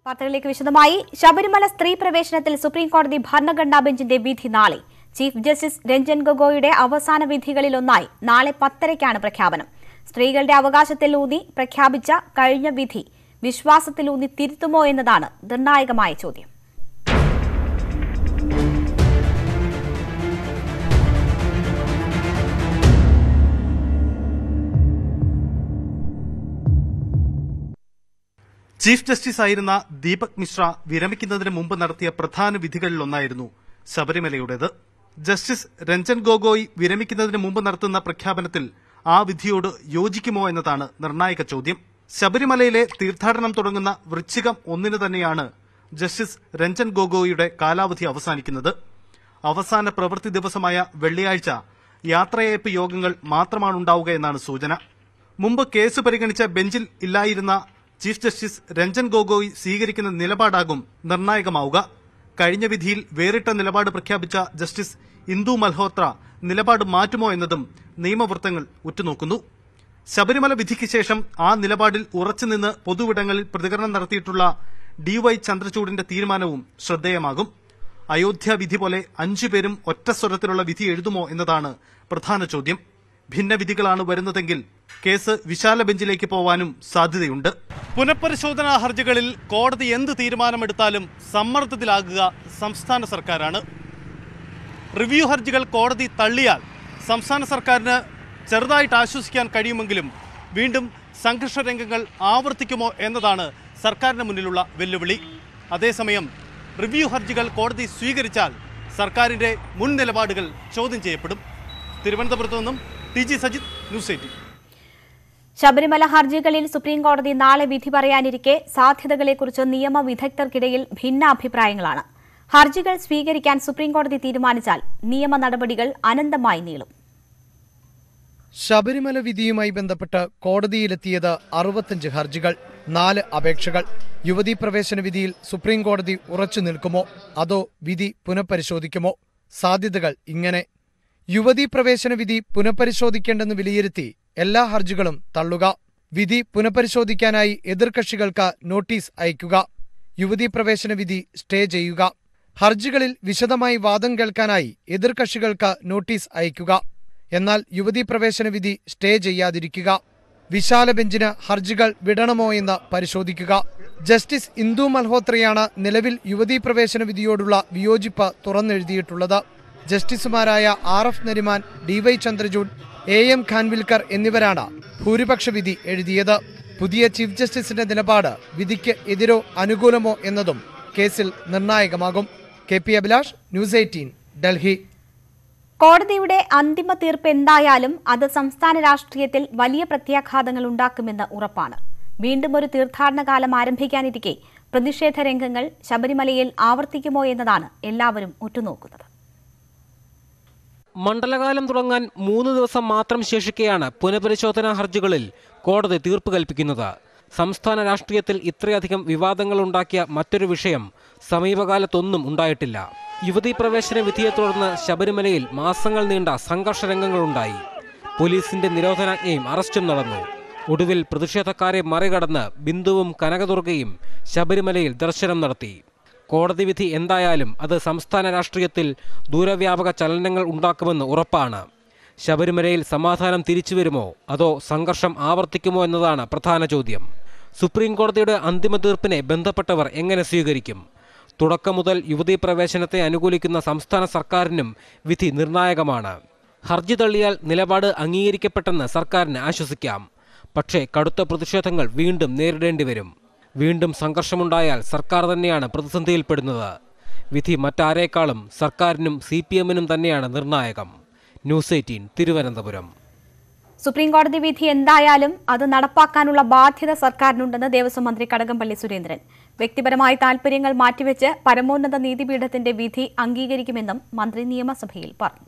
വാർത്തകളിലേക്ക് വിശദമായി ശബരിമല സ്ത്രീ പ്രവേശനത്തിൽ സുപ്രീം കോടതി ഭരണഘടനാ ബെഞ്ചിന്റെ വിധി നാളെ ചീഫ് ജസ്റ്റിസ് രഞ്ജൻ ഗൊഗോയുടെ അവസാന വിധികളിലൊന്നായി നാളെ പത്തരയ്ക്കാണ് പ്രഖ്യാപനം സ്ത്രീകളുടെ അവകാശത്തിൽ ഊന്നി പ്രഖ്യാപിച്ച കഴിഞ്ഞ വിധി വിശ്വാസത്തിലൂന്നി തിരുത്തുമോ എന്നതാണ് നിർണായകമായ ചോദ്യം ചീഫ് ജസ്റ്റിസ് ആയിരുന്ന ദീപക് മിശ്ര വിരമിക്കുന്നതിന് മുമ്പ് നടത്തിയ പ്രധാന വിധികളിലൊന്നായിരുന്നു ശബരിമലയുടേത് ജസ്റ്റിസ് രഞ്ജൻ ഗൊഗോയ് വിരമിക്കുന്നതിന് മുമ്പ് നടത്തുന്ന പ്രഖ്യാപനത്തിൽ ആ വിധിയോട് യോജിക്കുമോ എന്നതാണ് നിർണായക ചോദ്യം ശബരിമലയിലെ തീർത്ഥാടനം തുടങ്ങുന്ന വൃശ്ചികം ഒന്നിന് തന്നെയാണ് ജസ്റ്റിസ് രഞ്ജൻ ഗൊഗോയിയുടെ കാലാവധി അവസാനിക്കുന്നത് അവസാന പ്രവൃത്തി ദിവസമായ വെള്ളിയാഴ്ച യാത്രയയപ്പ് യോഗങ്ങൾ മാത്രമാണുണ്ടാവുക എന്നാണ് സൂചന മുമ്പ് കേസ് പരിഗണിച്ച ബെഞ്ചിൽ ഇല്ലായിരുന്ന ചീഫ് ജസ്റ്റിസ് രഞ്ജൻ ഗൊഗോയ് സ്വീകരിക്കുന്ന നിലപാടാകും നിർണായകമാവുക കഴിഞ്ഞ വിധിയിൽ വേറിട്ട നിലപാട് പ്രഖ്യാപിച്ച ജസ്റ്റിസ് ഇന്ദു മൽഹോത്ര നിലപാട് മാറ്റുമോ എന്നതും നിയമവൃത്തങ്ങൾ ഉറ്റുനോക്കുന്നു ശബരിമല വിധിക്ക് ശേഷം ആ നിലപാടിൽ ഉറച്ചുനിന്ന് പൊതുവിടങ്ങളിൽ പ്രതികരണം നടത്തിയിട്ടുള്ള ഡിവൈ ചന്ദ്രചൂഡിന്റെ തീരുമാനവും ശ്രദ്ധേയമാകും അയോധ്യ വിധി പോലെ അഞ്ചുപേരും ഒറ്റ സ്വരത്തിലുള്ള വിധി എഴുതുമോ എന്നതാണ് പ്രധാന ചോദ്യം ഭിന്നവിധികളാണ് വരുന്നതെങ്കിൽ കേസ് വിശാല ബെഞ്ചിലേക്ക് പോവാനും സാധ്യതയുണ്ട് പുനഃപരിശോധനാ ഹർജികളിൽ കോടതി എന്ത് തീരുമാനമെടുത്താലും സമ്മർദ്ദത്തിലാകുക സംസ്ഥാന സർക്കാരാണ് റിവ്യൂ ഹർജികൾ കോടതി തള്ളിയാൽ സംസ്ഥാന സർക്കാരിന് ചെറുതായിട്ട് ആശ്വസിക്കാൻ കഴിയുമെങ്കിലും വീണ്ടും സംഘർഷ രംഗങ്ങൾ ആവർത്തിക്കുമോ എന്നതാണ് സർക്കാരിന് മുന്നിലുള്ള വെല്ലുവിളി അതേസമയം റിവ്യൂ ഹർജികൾ കോടതി സ്വീകരിച്ചാൽ സർക്കാരിന്റെ മുൻ നിലപാടുകൾ ചോദ്യം ചെയ്യപ്പെടും തിരുവനന്തപുരത്തു നിന്നും T G Sajith news eighteen Sabarimala ഹർജികളിൽ സുപ്രീം കോടതി നാളെ വിധി പറയാനിരിക്കെ സാധ്യതകളെക്കുറിച്ച് നിയമ വിദഗ്ധർക്കിടയിൽ ഭിന്നാഭിപ്രായങ്ങളാണ് ഹർജികൾ സ്വീകരിക്കാൻ സുപ്രീം കോടതി തീരുമാനിച്ചാൽ നിയമ നടപടികൾ അനന്തമായി നീളും ശബരിമല വിധിയുമായി ബന്ധപ്പെട്ട് കോടതിയിലെത്തിയത് അറുപത്തഞ്ച് ഹർജികൾ നാല് അപേക്ഷകൾ യുവതീ പ്രവേശന വിധിയിൽ സുപ്രീം കോടതി ഉറച്ചു നിൽക്കുമോ അതോ വിധി പുനഃപരിശോധിക്കുമോ സാധ്യതകൾ ഇങ്ങനെ യുവതീ പ്രവേശന വിധി പുനഃപരിശോധിക്കേണ്ടെന്ന് വിലയിരുത്തി എല്ലാ ഹർജികളും തള്ളുക വിധി പുനഃപരിശോധിക്കാനായി എതിർകക്ഷികൾക്ക് നോട്ടീസ് അയക്കുക യുവതീ പ്രവേശന വിധി സ്റ്റേ ചെയ്യുക ഹർജികളിൽ വിശദമായി വാദം കേൾക്കാനായി എതിർകക്ഷികൾക്ക് നോട്ടീസ് അയക്കുക എന്നാൽ യുവതീ പ്രവേശന വിധി സ്റ്റേ ചെയ്യാതിരിക്കുക വിശാല ബെഞ്ചിന് ഹർജികൾ വിടണമോ എന്ന് പരിശോധിക്കുക ജസ്റ്റിസ് ഇന്ദു മൽഹോത്രയാണ് നിലവിൽ യുവതീ പ്രവേശന വിധിയോടുള്ള വിയോജിപ്പ് തുറന്നെഴുതിയിട്ടുള്ളത് ജസ്റ്റിസുമാരായ R F Nariman D Y Chandrachud A M Khanwilkar എന്നിവരാണ് ഭൂരിപക്ഷ വിധി എഴുതിയത് പുതിയ ചീഫ് ജസ്റ്റിസിന്റെ നിലപാട് വിധിക്ക് എതിരോ അനുകൂലമോ എന്നതും കേസിൽ നിർണായകമാകും K P Abhilash news eighteen Delhi കോടതിയുടെ അന്തിമ തീർപ്പ് എന്തായാലും അത് സംസ്ഥാന രാഷ്ട്രീയത്തിൽ വലിയ പ്രത്യാഘാതങ്ങൾ ഉണ്ടാക്കുമെന്ന് ഉറപ്പാണ് വീണ്ടും ഒരു തീർത്ഥാടന കാലം ആരംഭിക്കാനിരിക്കെ പ്രതിഷേധ രംഗങ്ങൾ ശബരിമലയിൽ ആവർത്തിക്കുമോ എന്നതാണ് എല്ലാവരും ഉറ്റുനോക്കുന്നത് മണ്ഡലകാലം തുടങ്ങാൻ മൂന്ന് ദിവസം മാത്രം ശേഷിക്കെയാണ് പുനഃപരിശോധനാ ഹർജികളിൽ കോടതി തീർപ്പ് കൽപ്പിക്കുന്നത് സംസ്ഥാന രാഷ്ട്രീയത്തിൽ ഇത്രയധികം വിവാദങ്ങൾ ഉണ്ടാക്കിയ മറ്റൊരു വിഷയം സമീപകാലത്തൊന്നും ഉണ്ടായിട്ടില്ല യുവതീ പ്രവേശന വിധിയെ തുടർന്ന് ശബരിമലയിൽ മാസങ്ങൾ നീണ്ട സംഘർഷ രംഗങ്ങളുണ്ടായി പോലീസിന്റെ നിരോധനാജ്ഞയും അറസ്റ്റും നടന്നു ഒടുവിൽ പ്രതിഷേധക്കാരെ മറികടന്ന് ബിന്ദുവും കനകദുർഗയും ശബരിമലയിൽ ദർശനം നടത്തി കോടതി വിധി എന്തായാലും അത് സംസ്ഥാന രാഷ്ട്രീയത്തിൽ ദൂരവ്യാപക ചലനങ്ങൾ ഉണ്ടാക്കുമെന്ന് ഉറപ്പാണ് ശബരിമലയിൽ സമാധാനം തിരിച്ചുവരുമോ അതോ സംഘർഷം ആവർത്തിക്കുമോ എന്നതാണ് പ്രധാന ചോദ്യം സുപ്രീം കോടതിയുടെ അന്തിമ തീർപ്പിനെ ബന്ധപ്പെട്ടവർ എങ്ങനെ സ്വീകരിക്കും തുടക്കം മുതൽ യുവതീ പ്രവേശനത്തെ അനുകൂലിക്കുന്ന സംസ്ഥാന സർക്കാരിനും വിധി നിർണായകമാണ് ഹർജി തള്ളിയാൽ നിലപാട് അംഗീകരിക്കപ്പെട്ടെന്ന് സർക്കാരിന് ആശ്വസിക്കാം പക്ഷേ കടുത്ത പ്രതിഷേധങ്ങൾ വീണ്ടും നേരിടേണ്ടി വരും വീണ്ടും സംഘർഷമുണ്ടായാൽ സർക്കാർ തന്നെയാണ് പ്രതിസന്ധിയിൽപ്പെടുന്നത് വിധി മറ്റാരേക്കാളും സർക്കാരിനും സി പി എമ്മിനും തന്നെയാണ് നിർണായകം ന്യൂസ് എയ്റ്റീൻ തിരുവനന്തപുരം സുപ്രീം കോടതി വിധി എന്തായാലും അത് നടപ്പാക്കാനുള്ള ബാധ്യത സർക്കാരിനുണ്ടെന്ന് ദേവസ്വം മന്ത്രി കടകംപള്ളി സുരേന്ദ്രൻ വ്യക്തിപരമായ താൽപര്യങ്ങൾ മാറ്റിവെച്ച് പരമോന്നത നീതിപീഠത്തിന്റെ വിധി അംഗീകരിക്കുമെന്നും മന്ത്രി നിയമസഭയിൽ പറഞ്ഞു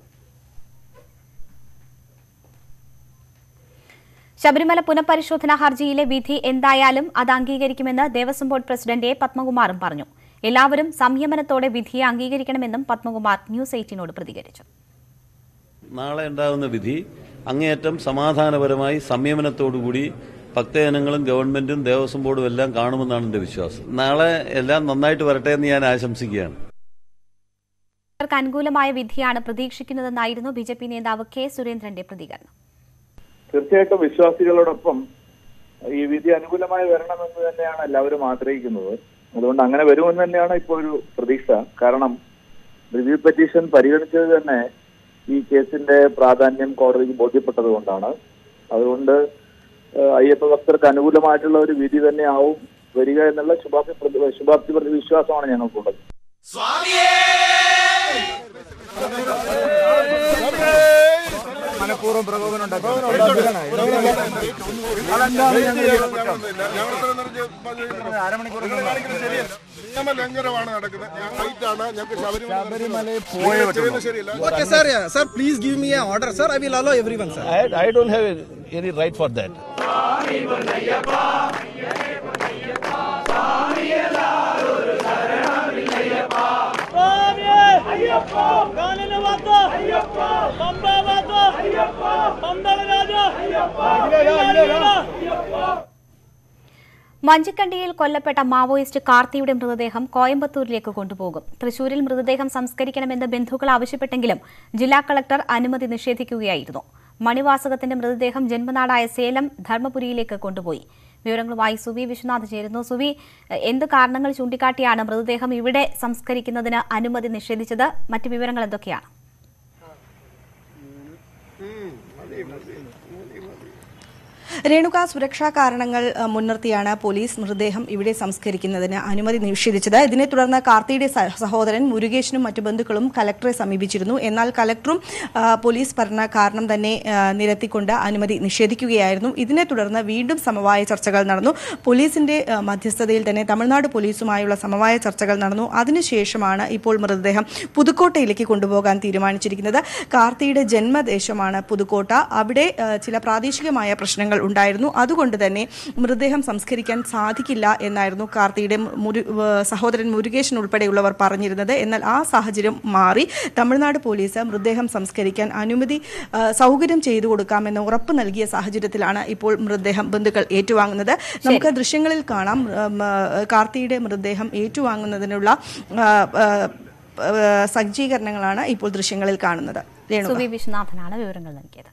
ശബരിമല പുനഃപരിശോധനാ ഹർജിയിലെ വിധി എന്തായാലും അത് അംഗീകരിക്കുമെന്ന് ദേവസ്വം ബോർഡ് പ്രസിഡന്റ് എ പത്മകുമാറും പറഞ്ഞു എല്ലാവരും സംയമനത്തോടെ വിധിയെ അംഗീകരിക്കണമെന്നും പത്മകുമാർ ന്യൂസ് എയ്റ്റീനോട് പ്രതികരിച്ചു നാളെ ഉണ്ടാകുന്ന വിധി അങ്ങേയറ്റം സമാധാനപരമായി സംയമനത്തോടുകൂടി ഭക്തജനങ്ങളും ഗവൺമെന്റും ദേവസ്വം ബോർഡും എല്ലാം കാണുമെന്നാണ് എന്റെ വിശ്വാസം നാളെ എല്ലാം നന്നായിട്ട് വരട്ടെ എന്ന് ഞാൻ ആശംസിക്കുകയാണ് ർക്ക് അനുകൂലമായ വിധിയാണ് പ്രതീക്ഷിക്കുന്നതെന്നായിരുന്നു ബി ജെ പി നേതാവ് കെ സുരേന്ദ്രന്റെ പ്രതികരണം തീർച്ചയായിട്ടും വിശ്വാസികളോടൊപ്പം ഈ വിധി അനുകൂലമായി വരണമെന്ന് തന്നെയാണ് എല്ലാവരും ആഗ്രഹിക്കുന്നത് അതുകൊണ്ട് അങ്ങനെ വരുമെന്ന് തന്നെയാണ് ഇപ്പോൾ ഒരു പ്രതീക്ഷ കാരണം റിവ്യൂ പെറ്റീഷൻ പരിഗണിച്ചത് തന്നെ ഈ കേസിന്റെ പ്രാധാന്യം കോടതിക്ക് ബോധ്യപ്പെട്ടത് കൊണ്ടാണ് അതുകൊണ്ട് ഏഹ്, അയ്യപ്പ ഭക്തർക്ക് അനുകൂലമായിട്ടുള്ള ഒരു വിധി തന്നെ ആവും വരിക എന്നുള്ള ശുഭാപ്തി പ്രതി- ശുഭാപ്തി പ്രതി വിശ്വാസമാണ് ഞങ്ങൾക്കുള്ളത് നിയമലംഘനമാണ് നടക്കുന്നത് ഞാൻ വൈറ്റാണ് ഞങ്ങൾക്ക് ശബരിമല ശബരിമല ശരിയല്ല Okay, sir. Yeah. Sir, please give me an order, sir. I will allow everyone, sir. I, I don't have any right for that. മഞ്ചക്കണ്ടിയിൽ കൊല്ലപ്പെട്ട മാവോയിസ്റ്റ് കാർത്തിയുടെ മൃതദേഹം കോയമ്പത്തൂരിലേക്ക് കൊണ്ടുപോകും തൃശൂരിൽ മൃതദേഹം സംസ്കരിക്കണമെന്ന് ബന്ധുക്കൾ ആവശ്യപ്പെട്ടെങ്കിലും ജില്ലാ കളക്ടർ അനുമതി നിഷേധിക്കുകയായിരുന്നു മണിവാസകത്തിന്റെ മൃതദേഹം ജന്മനാടായ സേലം ധർമ്മപുരിയിലേക്ക് കൊണ്ടുപോയി വിവരങ്ങളുമായി സുവി വിശ്വനാഥ് ചേരുന്നു സുവി എന്ത് കാരണങ്ങൾ ചൂണ്ടിക്കാട്ടിയാണ് മൃതദേഹം ഇവിടെ സംസ്കരിക്കുന്നതിന് അനുമതി നിഷേധിച്ചത് മറ്റ് വിവരങ്ങൾ എന്തൊക്കെയാണ് രേണുക സുരക്ഷാ കാരണങ്ങൾ അഹ്, മുൻനിർത്തിയാണ് പോലീസ് മൃതദേഹം ഇവിടെ സംസ്കരിക്കുന്നതിന് അനുമതി നിഷേധിച്ചത് ഇതിനെ തുടർന്ന് കാർത്തിയുടെ സ- സഹോദരൻ മുരുകേശനും മറ്റു ബന്ധുക്കളും കലക്ടറെ സമീപിച്ചിരുന്നു എന്നാൽ കലക്ടറും ആ, പോലീസ് പറഞ്ഞ കാരണം തന്നെ ആ, നിരത്തിക്കൊണ്ട് അനുമതി നിഷേധിക്കുകയായിരുന്നു ഇതിനെ തുടർന്ന് വീണ്ടും സമവായ ചർച്ചകൾ നടന്നു പോലീസിന്റെ ആ, മധ്യസ്ഥതയിൽ തന്നെ തമിഴ്നാട് പോലീസുമായുള്ള സമവായ ചർച്ചകൾ നടന്നു അതിനുശേഷമാണ് ഇപ്പോൾ മൃതദേഹം പുതുക്കോട്ടയിലേക്ക് കൊണ്ടുപോകാൻ തീരുമാനിച്ചിരിക്കുന്നത് കാർത്തിയുടെ ജന്മദേശമാണ് പുതുക്കോട്ട അവിടെ ആ, ചില പ്രാദേശികമായ പ്രശ്നങ്ങൾ ഉണ്ടായിരുന്നു അതുകൊണ്ട് തന്നെ മൃതദേഹം സംസ്കരിക്കാൻ സാധിക്കില്ല എന്നായിരുന്നു കാർത്തിയുടെ മുരു ഏഹ് സഹോദരൻ മുരുകേശൻ ഉൾപ്പെടെയുള്ളവർ പറഞ്ഞിരുന്നത് എന്നാൽ ആ സാഹചര്യം മാറി തമിഴ്നാട് പോലീസ് മൃതദേഹം സംസ്കരിക്കാൻ അനുമതി ആ, സൗകര്യം ചെയ്തു കൊടുക്കാമെന്ന് ഉറപ്പ് നൽകിയ സാഹചര്യത്തിലാണ് ഇപ്പോൾ മൃതദേഹം ബന്ധുക്കൾ ഏറ്റുവാങ്ങുന്നത് നമുക്ക് ദൃശ്യങ്ങളിൽ കാണാം ഉം, ആ, കാർത്തിയുടെ മൃതദേഹം ഏറ്റുവാങ്ങുന്നതിനുള്ള ആ, ആ, ആ, സജ്ജീകരണങ്ങളാണ് ഇപ്പോൾ ദൃശ്യങ്ങളിൽ കാണുന്നത് രേണുക സുവി വിശ്വനാഥനാണ് വിവരങ്ങൾ നൽകിയത്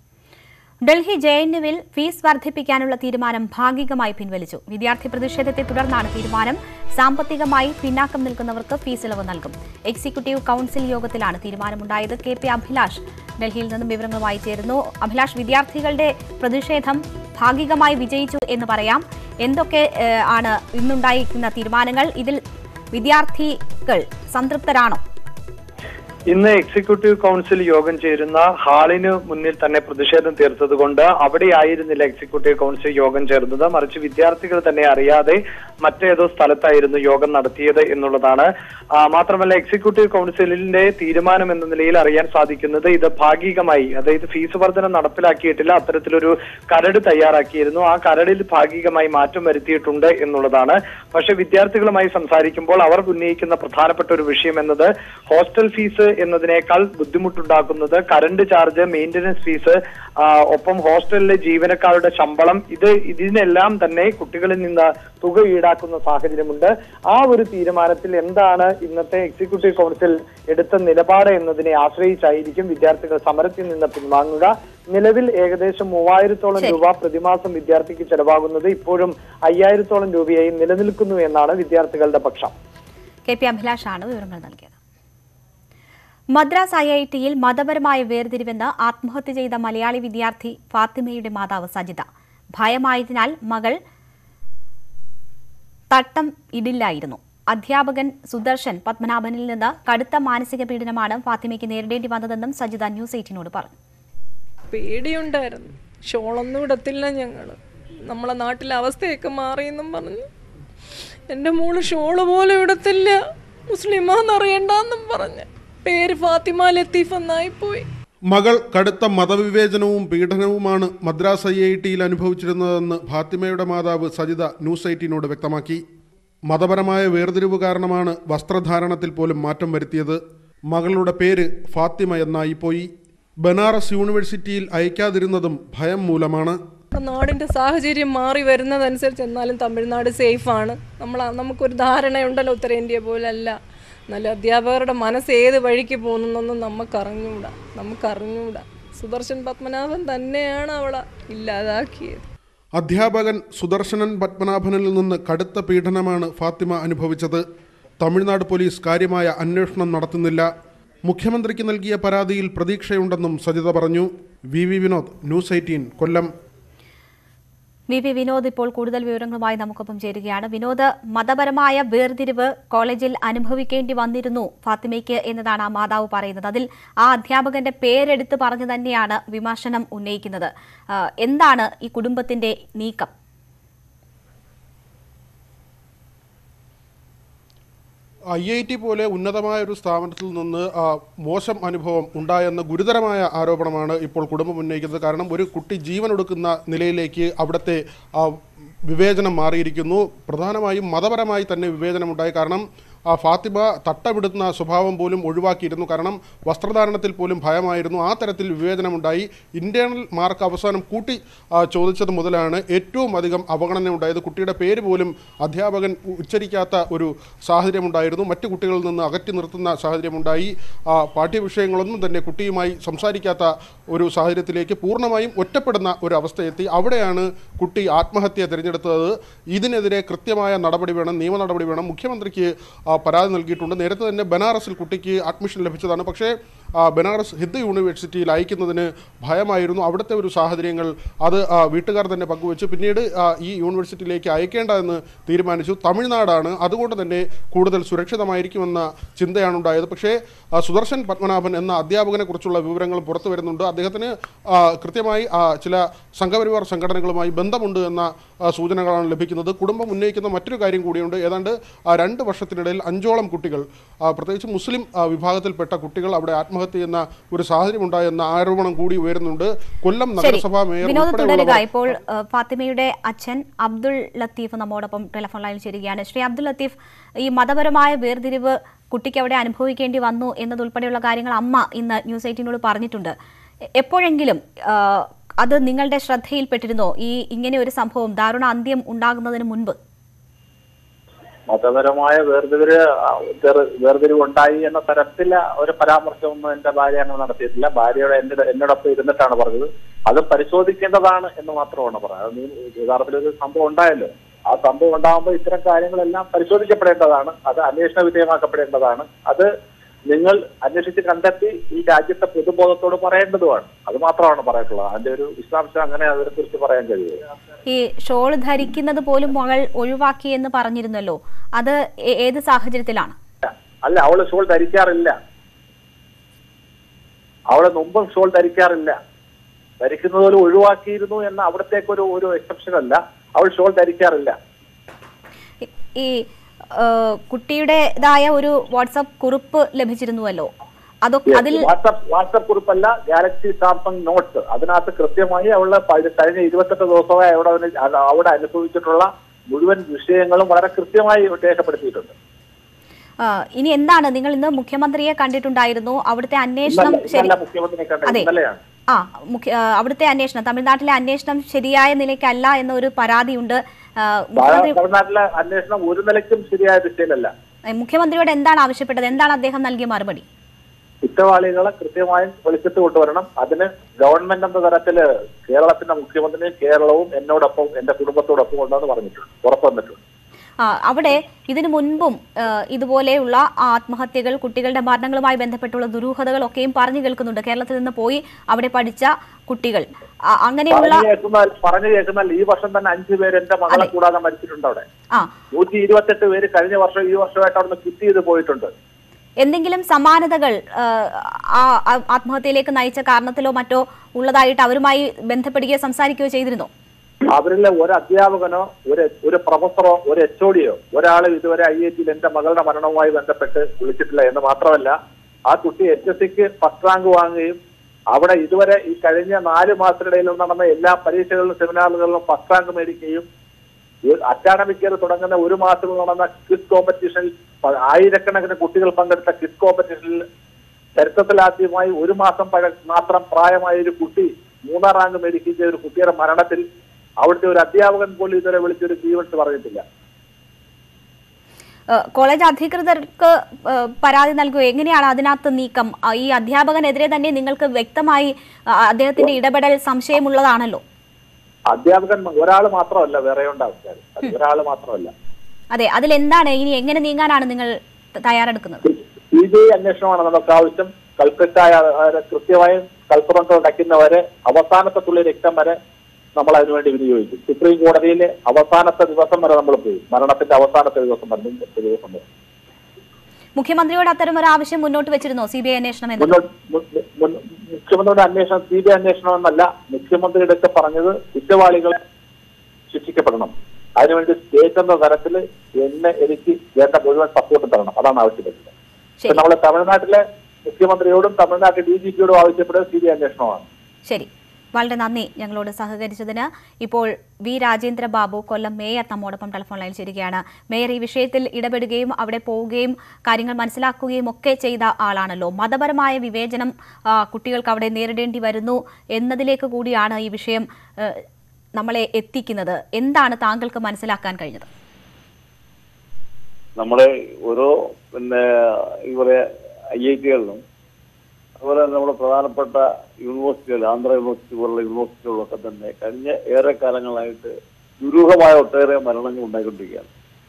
ഡൽഹി ജെ എൻ യുവിൽ ഫീസ് വർദ്ധിപ്പിക്കാനുള്ള തീരുമാനം ഭാഗികമായി പിൻവലിച്ചു വിദ്യാർത്ഥി പ്രതിഷേധത്തെ തുടർന്നാണ് തീരുമാനം സാമ്പത്തികമായി പിന്നാക്കം നിൽക്കുന്നവർക്ക് ഫീസ് ഇളവ് നൽകും എക്സിക്യൂട്ടീവ് കൌൺസിൽ യോഗത്തിലാണ് തീരുമാനമുണ്ടായത് കെ പി അഭിലാഷ് ഡൽഹിയിൽ നിന്നും വിവരങ്ങളുമായി ചേരുന്നു അഭിലാഷ് വിദ്യാർത്ഥികളുടെ പ്രതിഷേധം ഭാഗികമായി വിജയിച്ചു എന്ന് പറയാം എന്തൊക്കെ ഏഹ്, ആണ് ഇന്നുണ്ടായിരിക്കുന്ന തീരുമാനങ്ങൾ ഇതിൽ വിദ്യാർത്ഥികൾ സംതൃപ്തരാണോ ഇന്ന് എക്സിക്യൂട്ടീവ് കൗൺസിൽ യോഗം ചേരുന്ന ഹാളിന് മുന്നിൽ തന്നെ പ്രതിഷേധം തീർത്തത് കൊണ്ട് അവിടെയായിരുന്നില്ല എക്സിക്യൂട്ടീവ് കൗൺസിൽ യോഗം ചേർന്നത് മറിച്ച് വിദ്യാർത്ഥികൾ തന്നെ അറിയാതെ മറ്റേതോ സ്ഥലത്തായിരുന്നു യോഗം നടത്തിയത് എന്നുള്ളതാണ് ആ, മാത്രമല്ല എക്സിക്യൂട്ടീവ് കൗൺസിലിന്റെ തീരുമാനം എന്ന നിലയിൽ അറിയാൻ സാധിക്കുന്നത് ഇത് ഭാഗികമായി അതായത് ഫീസ് വർധന നടപ്പിലാക്കിയിട്ടില്ല അത്തരത്തിലൊരു കരട് തയ്യാറാക്കിയിരുന്നു ആ കരടിൽ ഭാഗികമായി മാറ്റം വരുത്തിയിട്ടുണ്ട് എന്നുള്ളതാണ് പക്ഷെ വിദ്യാർത്ഥികളുമായി സംസാരിക്കുമ്പോൾ അവർ ഉന്നയിക്കുന്ന പ്രധാനപ്പെട്ട ഒരു വിഷയം എന്നത് ഹോസ്റ്റൽ ഫീസ് എന്നതിനേക്കാൾ ബുദ്ധിമുട്ടുണ്ടാക്കുന്നത് കറണ്ട് ചാർജ് മെയിന്റനൻസ് ഫീസ് ആ, ഒപ്പം ഹോസ്റ്റലിലെ ജീവനക്കാരുടെ ശമ്പളം ഇത് ഇതിനെല്ലാം തന്നെ കുട്ടികളിൽ നിന്ന് തുക ഈടാക്കുന്ന സാഹചര്യമുണ്ട് ആ ഒരു തീരുമാനത്തിൽ എന്താണ് ഇന്നത്തെ എക്സിക്യൂട്ടീവ് കൗൺസിൽ എടുത്ത നിലപാട് എന്നതിനെ ആശ്രയിച്ചായിരിക്കും വിദ്യാർത്ഥികൾ സമരത്തിൽ നിന്ന് പിൻവാങ്ങുക നിലവിൽ ഏകദേശം മൂവായിരത്തോളം രൂപ പ്രതിമാസം വിദ്യാർത്ഥിക്ക് ചെലവാകുന്നത് ഇപ്പോഴും അയ്യായിരത്തോളം രൂപയായി നിലനിൽക്കുന്നു എന്നാണ് വിദ്യാർത്ഥികളുടെ പക്ഷം കെ പി അഭിലാഷാണ് വിവരങ്ങൾ നൽകിയത് മദ്രാസ് ഐ ഐ ടിയിൽ മതപരമായ വേർതിരിവെന്ന് ആത്മഹത്യ ചെയ്ത മലയാളി വിദ്യാർത്ഥി ഫാത്തിമയുടെ മാതാവ് സജിത ഭയമായതിനാൽ മകൾ തട്ടം ഇടില്ലായിരുന്നു അധ്യാപകൻ സുദർശൻ പത്മനാഭനിൽ നിന്ന് കടുത്ത മാനസിക പീഡനമാണ് ഫാത്തിമയ്ക്ക് നേരിടേണ്ടി വന്നതെന്നും സജിത ന്യൂസ് എയ്റ്റിനോട് പറഞ്ഞു പേടിയുണ്ടായിരുന്നു ഷോളൊന്നും ഇടത്തില്ല ഞങ്ങൾ നമ്മളെ നാട്ടിലെ അവസ്ഥയൊക്കെ മാറിയെന്നും പറഞ്ഞു എൻ്റെ മോള് ഷോള് പോലും ഇടത്തില്ല മുസ്ലിമാന്നറിയണ്ടെന്നും പറഞ്ഞ് പേര് ഫാത്തിമ ലത്തീഫ് എന്നായിപ്പോയി മകൾ കടുത്ത മതവിവേചനവും പീഡനവുമാണ് മദ്രാസ് ഐ ഐ ടിയിൽ അനുഭവിച്ചിരുന്നതെന്ന് ഫാത്തിമയുടെ മാതാവ് സജിത ന്യൂസ് എയ്റ്റീനോട് വ്യക്തമാക്കി മതപരമായ വേർതിരിവ് കാരണമാണ് വസ്ത്രധാരണത്തിൽ പോലും മാറ്റം വരുത്തിയത് മകളുടെ പേര് ഫാത്തിമ എന്നായിപ്പോയി ബനാറസ് യൂണിവേഴ്സിറ്റിയിൽ അയക്കാതിരുന്നതും ഭയം മൂലമാണ് നമ്മുടെ നാടിൻ്റെ സാഹചര്യം മാറി വരുന്നതനുസരിച്ച് എന്നാലും തമിഴ്നാട് സേഫാണ് നമ്മൾ നമുക്കൊരു ധാരണയുണ്ടല്ലോ ഉത്തരേന്ത്യ പോലല്ല എന്നാലും അധ്യാപകരുടെ മനസ്സ് ഏത് വഴിക്ക് പോകുന്നൊന്നും നമുക്കറിഞ്ഞൂടാ നമുക്കറിഞ്ഞൂടാ സുദർശൻ പത്മനാഭൻ തന്നെയാണ് അവളെ ഇല്ലാതാക്കിയത് അധ്യാപകൻ സുദർശനൻ പത്മനാഭനിൽ നിന്ന് കടുത്ത പീഡനമാണ് ഫാത്തിമ അനുഭവിച്ചത് തമിഴ്നാട് പോലീസ് കാര്യമായ അന്വേഷണം നടത്തുന്നില്ല മുഖ്യമന്ത്രിക്ക് നൽകിയ പരാതിയിൽ പ്രതീക്ഷയുണ്ടെന്നും സജിത പറഞ്ഞു V V Vinod news eighteen Kollam V P Vinod ഇപ്പോൾ കൂടുതൽ വിവരങ്ങളുമായി നമുക്കൊപ്പം ചേരുകയാണ് വിനോദ് മതപരമായ വേർതിരിവ് കോളേജിൽ അനുഭവിക്കേണ്ടി വന്നിരുന്നു ഫാത്തിമയ്ക്ക് എന്നതാണ് ആ മാതാവ് പറയുന്നത് അതിൽ ആ അധ്യാപകന്റെ പേരെടുത്ത് പറഞ്ഞു തന്നെയാണ് വിമർശനം ഉന്നയിക്കുന്നത് ആ, എന്താണ് ഈ കുടുംബത്തിന്റെ നീക്കം ഐ ഐ ടി പോലെ ഉന്നതമായ ഒരു സ്ഥാപനത്തിൽ നിന്ന് ആ, മോശം അനുഭവം ഉണ്ടായെന്ന ഗുരുതരമായ ആരോപണമാണ് ഇപ്പോൾ കുടുംബം ഉന്നയിക്കുന്നത് കാരണം ഒരു കുട്ടി ജീവൻ ഒടുക്കുന്ന നിലയിലേക്ക് അവിടുത്തെ ആ, വിവേചനം മാറിയിരിക്കുന്നു പ്രധാനമായും മതപരമായി തന്നെ വിവേചനമുണ്ടായി കാരണം ആ ഫാത്തിമ തട്ടമിടുന്ന സ്വഭാവം പോലും ഒഴിവാക്കിയിരുന്നു കാരണം വസ്ത്രധാരണത്തിൽ പോലും ഭയമായിരുന്നു ആ തരത്തിൽ വിവേചനമുണ്ടായി ഇന്റേണൽ മാർക്ക് അവസാനം കൂട്ടി ആ, ചോദിച്ചത് മുതലാണ് ഏറ്റവും അധികം അവഗണന ഉണ്ടായത് കുട്ടിയുടെ പേര് പോലും അധ്യാപകൻ ഉച്ചരിക്കാത്ത ഒരു സാഹചര്യമുണ്ടായിരുന്നു മറ്റു കുട്ടികളിൽ നിന്ന് അകറ്റി നിർത്തുന്ന സാഹചര്യമുണ്ടായി ആ, പാഠ്യവിഷയങ്ങളൊന്നും തന്നെ കുട്ടിയുമായി സംസാരിക്കാത്ത ഒരു സാഹചര്യത്തിലേക്ക് പൂർണ്ണമായും ഒറ്റപ്പെടുന്ന ഒരു അവസ്ഥയെത്തി അവിടെയാണ് കുട്ടി ആത്മഹത്യ തിരഞ്ഞെടുത്തത് ഇതിനെതിരെ കൃത്യമായ നടപടി വേണം നിയമ നടപടി വേണം മുഖ്യമന്ത്രിക്ക് ആ, പരാതി നൽകിയിട്ടുണ്ട് നേരത്തെ തന്നെ ബനാറസിൽ കുട്ടിക്ക് അഡ്മിഷൻ ലഭിച്ചതാണ് പക്ഷേ ആ, ബനാറസ് ഹിന്ദു യൂണിവേഴ്സിറ്റിയിൽ അയക്കുന്നതിന് ഭയമായിരുന്നു അവിടുത്തെ ഒരു സാഹചര്യങ്ങൾ അത് ആ, വീട്ടുകാർ തന്നെ പങ്കുവച്ചു പിന്നീട് ആ, ഈ യൂണിവേഴ്സിറ്റിയിലേക്ക് അയക്കേണ്ട എന്ന് തീരുമാനിച്ചു തമിഴ്നാടാണ് അതുകൊണ്ട് തന്നെ കൂടുതൽ സുരക്ഷിതമായിരിക്കുമെന്ന ചിന്തയാണ് ഉണ്ടായത് പക്ഷേ ആ, സുദർശൻ പത്മനാഭൻ എന്ന അധ്യാപകനെ കുറിച്ചുള്ള വിവരങ്ങൾ പുറത്തു വരുന്നുണ്ട് അദ്ദേഹത്തിന് ആ, കൃത്യമായി ആ, ചില സംഘപരിവാർ സംഘടനകളുമായി ബന്ധമുണ്ട് എന്ന ആ, സൂചനകളാണ് ലഭിക്കുന്നത് കുടുംബം ഉന്നയിക്കുന്ന മറ്റൊരു കാര്യം കൂടിയുണ്ട് ഏതാണ്ട് ആ, രണ്ട് വർഷത്തിനിടയിൽ അഞ്ചോളം കുട്ടികൾ ആ, പ്രത്യേകിച്ച് മുസ്ലിം ആ, വിഭാഗത്തിൽപ്പെട്ട കുട്ടികൾ അവിടെ ആത്മഹത്യ ചെയ്യുന്ന ഒരു സാഹചര്യം ഉണ്ടായെന്ന ആരോപണം കൂടി ഉയരുന്നുണ്ട് കൊല്ലം ശരി നഗരസഭാ മേയർ വിനോദ് തുടരുക ഉൾപ്പെടെയുള്ളവർ ഇപ്പോൾ ആ, ഫാത്തിമയുടെ അച്ഛൻ അബ്ദുൾ ലത്തീഫ് നമ്മോടൊപ്പം ടെലിഫോൺ ലൈനിൽ ചേരുകയാണ് ശ്രീ അബ്ദുൾ ലത്തീഫ് ഈ മതപരമായ വേർതിരിവ് കുട്ടിക്ക് അവിടെ അനുഭവിക്കേണ്ടി വന്നു എന്നതുൾപ്പെടെയുള്ള കാര്യങ്ങൾ അമ്മ ഇന്ന് ന്യൂസ് എയ്റ്റീനോട് പറഞ്ഞിട്ടുണ്ട് എ- എപ്പോഴെങ്കിലും ആ, അത് നിങ്ങളുടെ ശ്രദ്ധയിൽപ്പെട്ടിരുന്നോ ഈ ഇങ്ങനെ ഒരു സംഭവം ദാരുണ അന്ത്യം ഉണ്ടാകുന്നതിന് മുൻപ് മതപരമായ വേർതിരിവ് വേർതിരിവ് ഉണ്ടായി എന്ന തരത്തില ഒരു പരാമർശമൊന്നും എന്റെ ഭാര്യ അങ്ങനെ നടത്തിയിട്ടില്ല ഭാര്യയുടെ എന്റെ എന്നോടൊപ്പം ഇരുന്നിട്ടാണ് പറഞ്ഞത് അത് പരിശോധിക്കേണ്ടതാണ് എന്ന് മാത്രമാണ് പറഞ്ഞത് അത് നീ യഥാർത്ഥത്തിൽ ഒരു സംഭവം ഉണ്ടായല്ലോ ആ സംഭവം ഉണ്ടാകുമ്പോൾ ഇത്തരം കാര്യങ്ങളെല്ലാം പരിശോധിക്കപ്പെടേണ്ടതാണ് അത് അന്വേഷണ വിധേയമാക്കപ്പെടേണ്ടതാണ് അത് നിങ്ങൾ അന്വേഷിച്ച് കണ്ടെത്തി ഈ രാജ്യത്തെ പൊതുബോധത്തോട് പറയേണ്ടതുമാണ് അത് മാത്രമാണ് പറയാനുള്ളത് അതിന്റെ ഒരു വിശദാംശം അങ്ങനെ അതിനെ കുറിച്ച് പറയാൻ കഴിയുക ഈ ഷോൾ ധരിക്കുന്നത് പോലും മകൾ ഒഴിവാക്കി എന്ന് പറഞ്ഞിരുന്നല്ലോ അത് ഏ- ഏത് സാഹചര്യത്തിലാണ് അല്ല അവള് ഷോൾ ധരിക്കാറില്ല അവള് മുമ്പും ഷോൾ ധരിക്കാറില്ല ധരിക്കുന്നത് പോലും ഒഴിവാക്കിയിരുന്നു എന്ന അവിടത്തേക്ക് ഒരു ഒരു എക്സെപ്ഷൻ അല്ല അവൾ ഷോൾ ധരിക്കാറില്ല ഈ ആ, കുട്ടിയുടേതായ ഒരു വാട്സപ്പ് കുറിപ്പ് ലഭിച്ചിരുന്നുവല്ലോ അതൊക്കെ അതിൽ വാട്സപ്പ് വാട്സപ്പ് കുറിപ്പല്ല ഗാലക്സി സാംസങ് നോട്ട്സ് അതിനകത്ത് കൃത്യമായി അവള് പ- കഴിഞ്ഞ ഇരുപത്തെട്ട് ദിവസമായി അവിടെ അവന് അത് അവിടെ അനുഭവിച്ചിട്ടുള്ള മുഴുവൻ വിഷയങ്ങളും വളരെ കൃത്യമായി രേഖപ്പെടുത്തിയിട്ടുണ്ട് ആ, ഇനി എന്താണ് നിങ്ങൾ ഇന്ന് മുഖ്യമന്ത്രിയെ കണ്ടിട്ടുണ്ടായിരുന്നു അവിടുത്തെ അന്വേഷണം ഇന്നലെ- ശരി ഇന്നലെ മുഖ്യമന്ത്രിയെ കണ്ടത് അതെ ഇന്നലെയാണ് ആ മുഖ്യ ആ, അവിടുത്തെ അന്വേഷണം തമിഴ്നാട്ടിലെ അന്വേഷണം ശരിയായ നിലയ്ക്കല്ല എന്നൊരു പരാതിയുണ്ട് ആ, മുഖ്യമന്ത്രി തമിഴ്നാട്ടിലെ അന്വേഷണം ഒരു നിലയ്ക്കും ശരിയായ ദിശയിലല്ല ഏ, മുഖ്യമന്ത്രിയോട് എന്താണ് ആവശ്യപ്പെട്ടത് എന്താണ് അദ്ദേഹം നൽകിയ മറുപടി കുറ്റവാളികളെ കൃത്യമായും വെളിച്ചത്ത് കൊണ്ടുവരണം അതിന് ഗവൺമെന്റ് എന്ന തരത്തില് കേരളത്തിന്റെ മുഖ്യമന്ത്രിയും കേരളവും എന്നോടൊപ്പം എന്റെ കുടുംബത്തോടൊപ്പം ഉണ്ടെന്ന് പറഞ്ഞിട്ടുണ്ട് ഉറപ്പ് വന്നിട്ടുണ്ട് ആ, അവിടെ ഇതിനു മുൻപും ആ, ഇതുപോലെയുള്ള ആത്മഹത്യകൾ കുട്ടികളുടെ മരണങ്ങളുമായി ബന്ധപ്പെട്ടുള്ള ദുരൂഹതകളൊക്കെയും പറഞ്ഞു കേൾക്കുന്നുണ്ട് കേരളത്തിൽ നിന്ന് പോയി അവിടെ പഠിച്ച കുട്ടികൾ ആ, അങ്ങനെയുള്ള പറഞ്ഞു കേൾക്കുന്നാൽ പറഞ്ഞു കേൾക്കുന്നാൽ ഈ വർഷം തന്നെ അഞ്ചു പേര് എന്റെ മകളെ കൂടാതെ മരിച്ചിട്ടുണ്ട് അവിടെ ആ നൂറ്റി ഇരുപത്തെട്ട് പേര് കഴിഞ്ഞ വർഷം ഈ വർഷമായിട്ട് അവിടുന്ന് കിറ്റ് ചെയ്ത് പോയിട്ടുണ്ട് എന്തെങ്കിലും സമാനതകൾ ആ, ആ ആ ആത്മഹത്യയിലേക്ക് നയിച്ച കാരണത്തിലോ മറ്റോ ഉള്ളതായിട്ട് അവരുമായി ബന്ധപ്പെടുകയോ സംസാരിക്കുകയോ ചെയ്തിരുന്നോ അവരിലെ ഒരു അധ്യാപകനോ ഒരു ഒരു പ്രൊഫസറോ ഒരു എച്ച് ഒടിയോ ഒരാളും ഇതുവരെ ഐ ഐ ടിയിൽ എന്റെ മകളുടെ മരണവുമായി ബന്ധപ്പെട്ട് വിളിച്ചിട്ടില്ല എന്ന് മാത്രമല്ല ആ കുട്ടി എച്ച് എസ് സിക്ക് ഫസ്റ്റ് റാങ്ക് വാങ്ങുകയും അവിടെ ഇതുവരെ ഈ കഴിഞ്ഞ നാല് മാസത്തിനിടയിൽ നടന്ന എല്ലാ പരീക്ഷകളിലും സെമിനാറുകളിലും ഫസ്റ്റ് റാങ്ക് മേടിക്കുകയും അക്കാഡമിക് ഇയർ തുടങ്ങുന്ന ഒരു മാസം നടന്ന ക്വിസ് കോമ്പറ്റീഷനിൽ പ- ആയിരക്കണക്കിന് കുട്ടികൾ പങ്കെടുത്ത ക്വിസ് കോമ്പറ്റീഷനിൽ ചരിത്രത്തിലാദ്യമായി ഒരു മാസം പഴ മാത്രം പ്രായമായ ഒരു കുട്ടി മൂന്നാം റാങ്ക് മേടിക്കുന്ന ഒരു കുട്ടിയുടെ മരണത്തിൽ അവിടുത്തെ ഒരു അധ്യാപകൻ പോലും ഇതുവരെ വിളിച്ചൊരു ഗ്രീവൻസ് പറഞ്ഞിട്ടില്ല ഏഹ് കോളേജ് അധികൃതർക്ക് ഏഹ് പരാതി നൽകുക എങ്ങനെയാണ് അതിനകത്ത് നീക്കം ആ, ഈ അധ്യാപകനെതിരെ തന്നെ നിങ്ങൾക്ക് വ്യക്തമായി ആ, അദ്ദേഹത്തിന്റെ ഇടപെടൽ സംശയമുള്ളതാണല്ലോ അധ്യാപകൻ ഒരാൾ മാത്രമല്ല വേറെ ഉണ്ടാവും ഒരാൾ മാത്രമല്ല അതെ അതിലെന്താണ് ഇനി എങ്ങനെ നീങ്ങാനാണ് നിങ്ങൾ ത- തയ്യാറെടുക്കുന്നത് സി ബി ഐ അന്വേഷണമാണ് നമുക്ക് ആവശ്യം കൽക്കറ്റായ കൃത്യമായും കൽപ്പറങ്ങൾ അടയ്ക്കുന്നവരെ അവസാനത്തെ തുള്ളി രക്തം വരെ നമ്മൾ അതിനുവേണ്ടി വിനിയോഗിക്കും സുപ്രീം കോടതിയിലെ അവസാനത്തെ ദിവസം വരെ നമ്മൾ പോയി മരണത്തിന്റെ അവസാനത്തെ ദിവസം വരെ മുമ്പത്തെ ദിവസം വരെ മുഖ്യമന്ത്രിയോട് അത്തരം ഒരു ആവശ്യം മുന്നോട്ട് വെച്ചിരുന്നോ സി ബി ഐ അന്വേഷണം എന്ന് മുന്നോട്ട് മു- മു- മുഖ്യമന്ത്രിയുടെ അന്വേഷണം സി ബി ഐ അന്വേഷണം എന്നല്ല മുഖ്യമന്ത്രിയുടെ ഒക്കെ പറഞ്ഞത് കുറ്റവാളികളെ ശിക്ഷിക്കപ്പെടണം അതിനുവേണ്ടി സ്റ്റേറ്റ് എന്ന തരത്തിൽ എന്നെ എനിക്ക് വേണ്ട മുഴുവൻ സപ്പോർട്ട് തരണം അതാണ് ആവശ്യപ്പെട്ടത് ഇപ്പൊ നമ്മളെ തമിഴ്നാട്ടിലെ മുഖ്യമന്ത്രിയോടും തമിഴ്നാട്ടിലെ ഡി ജി പിയോടും ആവശ്യപ്പെടുന്നത് സി ബി ഐ അന്വേഷണമാണ് ശരി വളരെ നന്ദി ഞങ്ങളോട് സഹകരിച്ചതിന് ഇപ്പോൾ വി രാജേന്ദ്ര ബാബു കൊല്ലം മേയർ നമ്മോടൊപ്പം ടെലിഫോൺ ലൈനിൽ ചേരുകയാണ് മേയർ ഈ വിഷയത്തിൽ ഇടപെടുകയും അവിടെ പോവുകയും കാര്യങ്ങൾ മനസ്സിലാക്കുകയും ഒക്കെ ചെയ്ത ആളാണല്ലോ മതപരമായ വിവേചനം ആ, കുട്ടികൾക്ക് അവിടെ നേരിടേണ്ടി വരുന്നു എന്നതിലേക്ക് കൂടിയാണ് ഈ വിഷയം ഏ, നമ്മളെ എത്തിക്കുന്നത് എന്താണ് താങ്കൾക്ക് മനസ്സിലാക്കാൻ കഴിഞ്ഞത് നമ്മുടെ ഓരോ പിന്നെ ഇവിടെ ഐ ഐ ടികളിലും അതുപോലെ തന്നെ നമ്മുടെ പ്രധാനപ്പെട്ട യൂണിവേഴ്സിറ്റികൾ ആന്ധ്ര യൂണിവേഴ്സിറ്റി പോലുള്ള യൂണിവേഴ്സിറ്റികളിലൊക്കെ തന്നെ കഴിഞ്ഞ ഏറെ കാലങ്ങളായിട്ട് ദുരൂഹമായ ഒട്ടേറെ മരണങ്ങൾ ഉണ്ടായിക്കൊണ്ടിരിക്കുകയാണ്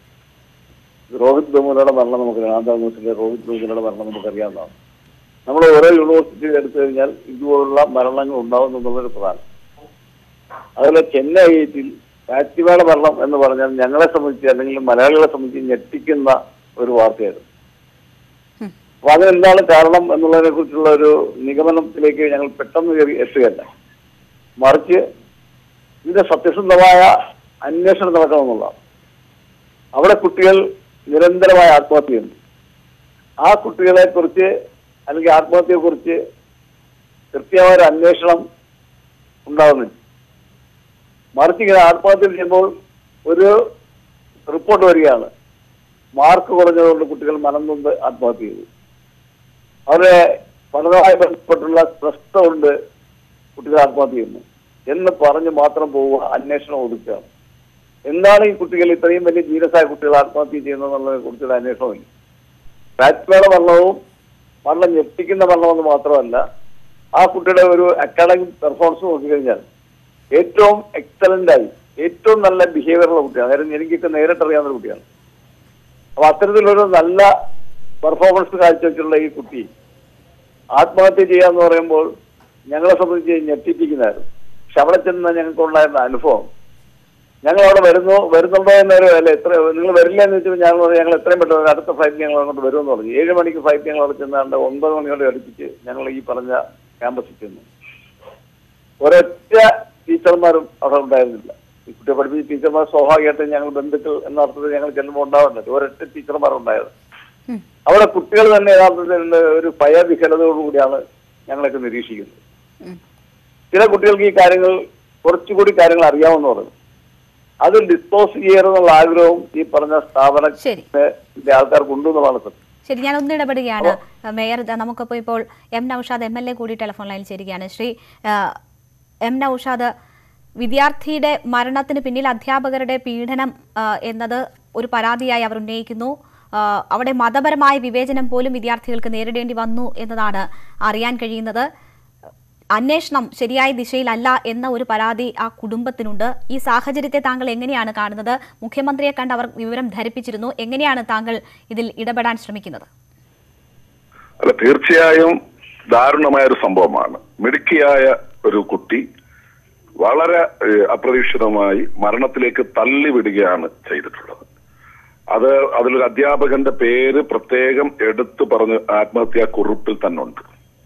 രോഹിത് ബെമുലയുടെ മരണം നമുക്കറിയാം ആന്ധ്ര യൂണിവേഴ്സിറ്റിയിലെ രോഹിത് ബെമുലയുടെ മരണം നമുക്കറിയാവുന്നതാണ് നമ്മൾ ഓരോ യൂണിവേഴ്സിറ്റി എടുത്തു കഴിഞ്ഞാൽ ഇതുപോലുള്ള മരണങ്ങൾ ഉണ്ടാകുന്നു എന്നുള്ളൊരു പ്രധാനം അതുപോലെ ചെന്നൈ ഐ ഐ ടിയിൽ കാറ്റിവാട മരണം എന്ന് പറഞ്ഞാൽ ഞങ്ങളെ സംബന്ധിച്ച് അല്ലെങ്കിൽ മലയാളികളെ സംബന്ധിച്ച് ഞെട്ടിക്കുന്ന ഒരു വാർത്തയായിരുന്നു അപ്പൊ അതിനെന്താണ് കാരണം എന്നുള്ളതിനെ കുറിച്ചുള്ള ഒരു നിഗമനത്തിലേക്ക് ഞങ്ങൾ പെട്ടെന്ന് കയറി എത്തുകയല്ല മറിച്ച് ഇതിന്റെ സത്യസന്ധമായ അന്വേഷണം നടക്കണമെന്നുള്ളതാണ് അവിടെ കുട്ടികൾ നിരന്തരമായ ആത്മഹത്യ ചെയ്യുന്നു ആ കുട്ടികളെ കുറിച്ച് അല്ലെങ്കിൽ ആത്മഹത്യയെ കുറിച്ച് കൃത്യമായ ഒരു അന്വേഷണം ഉണ്ടാകുന്നില്ല മറിച്ച് ഇങ്ങനെ ആത്മഹത്യ ചെയ്യുമ്പോൾ ഒരു റിപ്പോർട്ട് വരികയാണ് മാർക്ക് കുറഞ്ഞതുകൊണ്ട് കുട്ടികൾ മനം നൊന്ത് ആത്മഹത്യ ചെയ്തു അവരെ പഠനവുമായി ബന്ധപ്പെട്ടുള്ള സ്ട്രെസ് കൊണ്ട് കുട്ടികൾ ആത്മഹത്യ ചെയ്യുന്നു എന്ന് പറഞ്ഞ് മാത്രം പോവുക അന്വേഷണം ഒതുക്കുകയാണ് എന്താണ് ഈ കുട്ടികൾ ഇത്രയും വലിയ ജീരസായ കുട്ടികൾ ആത്മഹത്യ ചെയ്യുന്നതെന്നുള്ളതിനെ കുറിച്ചുള്ള അന്വേഷണമില്ല ബാറ്റ്മേള മരണവും മരണം ഞെട്ടിക്കുന്ന മരണമെന്ന് മാത്രമല്ല ആ കുട്ടിയുടെ ഒരു അക്കാഡമിക് പെർഫോമൻസ് നോക്കിക്കഴിഞ്ഞാൽ ഏറ്റവും എക്സലന്റ് ആയി ഏറ്റവും നല്ല ബിഹേവിയറുള്ള കുട്ടിയാണ് കാര്യം എനിക്കൊക്കെ നേരിട്ട് അറിയാവുന്ന ഒരു കുട്ടിയാണ് അപ്പൊ അത്തരത്തിലൊരു നല്ല പെർഫോമൻസ് കാഴ്ചവെച്ചുള്ള ഈ കുട്ടി ആത്മഹത്യ ചെയ്യാന്ന് പറയുമ്പോൾ ഞങ്ങളെ സംബന്ധിച്ച് ഞെട്ടിപ്പിക്കുന്നതായിരുന്നു പക്ഷെ അവിടെ ചെന്ന് ഞങ്ങൾക്കുണ്ടായിരുന്ന അനുഭവം ഞങ്ങൾ അവിടെ വരുന്നു വരുന്നുണ്ടോ എന്നൊരു അല്ല എത്ര നിങ്ങൾ വരില്ല എന്ന് വെച്ചപ്പോൾ ഞങ്ങൾ പറഞ്ഞു, ഞങ്ങൾ എത്രയും പെട്ടെന്ന് അടുത്ത ഫ്ലൈറ്റ് ഞങ്ങൾ അങ്ങോട്ട് വരുമെന്ന് പറഞ്ഞു ഏഴ് മണിക്ക് ഫ്ലൈറ്റ് ഞങ്ങൾ അവിടെ ചെന്നാണ്ട് ഒൻപത് മണിയോടെ അടുപ്പിച്ച് ഞങ്ങൾ ഈ പറഞ്ഞ ക്യാമ്പസിൽ ചെന്നു ഒരൊറ്റ ടീച്ചർമാരും അവിടെ ഉണ്ടായിരുന്നില്ല ഈ കുട്ടിയെ പഠിപ്പിച്ച ടീച്ചർമാർ സ്വാഭാവികമായിട്ട് ഞങ്ങൾ ബന്ധുക്കൾ എന്ന അർത്ഥത്തിൽ ഞങ്ങൾ ചെല്ലുമ്പോൾ ഉണ്ടാവുന്നുണ്ട് ഒരൊറ്റ ടീച്ചർമാർ ഉണ്ടായത് അവിടെ കുട്ടികൾ തന്നെ യഥാർത്ഥത്തിൽ ഒരു ഭയവിഹലതയോടുകൂടിയാണ് ഞങ്ങളൊക്കെ നിരീക്ഷിക്കുന്നത് ചില കുട്ടികൾക്ക് ഈ കാര്യങ്ങൾ കുറച്ചുകൂടി കാര്യങ്ങൾ അറിയാമെന്ന് പറഞ്ഞു അത് ഡിസ്പോസ് ചെയ്യണമെന്നുള്ള ആഗ്രഹവും ഈ പറഞ്ഞ സ്ഥാപനത്തിന്റെ ആൾക്കാർക്ക് ഉണ്ടെന്നുള്ളതാണ് സത്യം ശരി ഞാൻ ഒന്ന് ഇടപെടുകയാണ് മേയർ ദാ നമുക്കിപ്പോൾ ഇപ്പോൾ M Noushad M L A കൂടി ടെലിഫോൺ ലൈനിൽ ചേരുകയാണ് ശ്രീ ആ, എം നൌഷാദ് വിദ്യാർത്ഥിയുടെ മരണത്തിന് പിന്നിൽ അധ്യാപകരുടെ പീഡനം ആ, എന്നത് ഒരു പരാതിയായി അവർ ഉന്നയിക്കുന്നു ആ, അവിടെ മതപരമായ വിവേചനം പോലും വിദ്യാർത്ഥികൾക്ക് നേരിടേണ്ടി വന്നു എന്നതാണ് അറിയാൻ കഴിയുന്നത് അന്വേഷണം ശരിയായ ദിശയിലല്ല എന്ന ഒരു പരാതി ആ കുടുംബത്തിനുണ്ട് ഈ സാഹചര്യത്തെ താങ്കൾ എങ്ങനെയാണ് കാണുന്നത് മുഖ്യമന്ത്രിയെ കണ്ട് അവർ വിവരം ധരിപ്പിച്ചിരുന്നു എങ്ങനെയാണ് താങ്കൾ ഇതിൽ ഇടപെടാൻ ശ്രമിക്കുന്നത് അല്ല തീർച്ചയായും ദാരുണമായ ഒരു സംഭവമാണ് മിടുക്കിയായ ഒരു കുട്ടി വളരെ ഏഹ്, അപ്രതീക്ഷിതമായി മരണത്തിലേക്ക് തള്ളിവിടുകയാണ് ചെയ്തിട്ടുള്ളത് അത് അതിലൊരു അധ്യാപകന്റെ പേര് പ്രത്യേകം എടുത്തു പറഞ്ഞ് ആത്മഹത്യാ കുറിപ്പിൽ തന്നെ ഉണ്ട്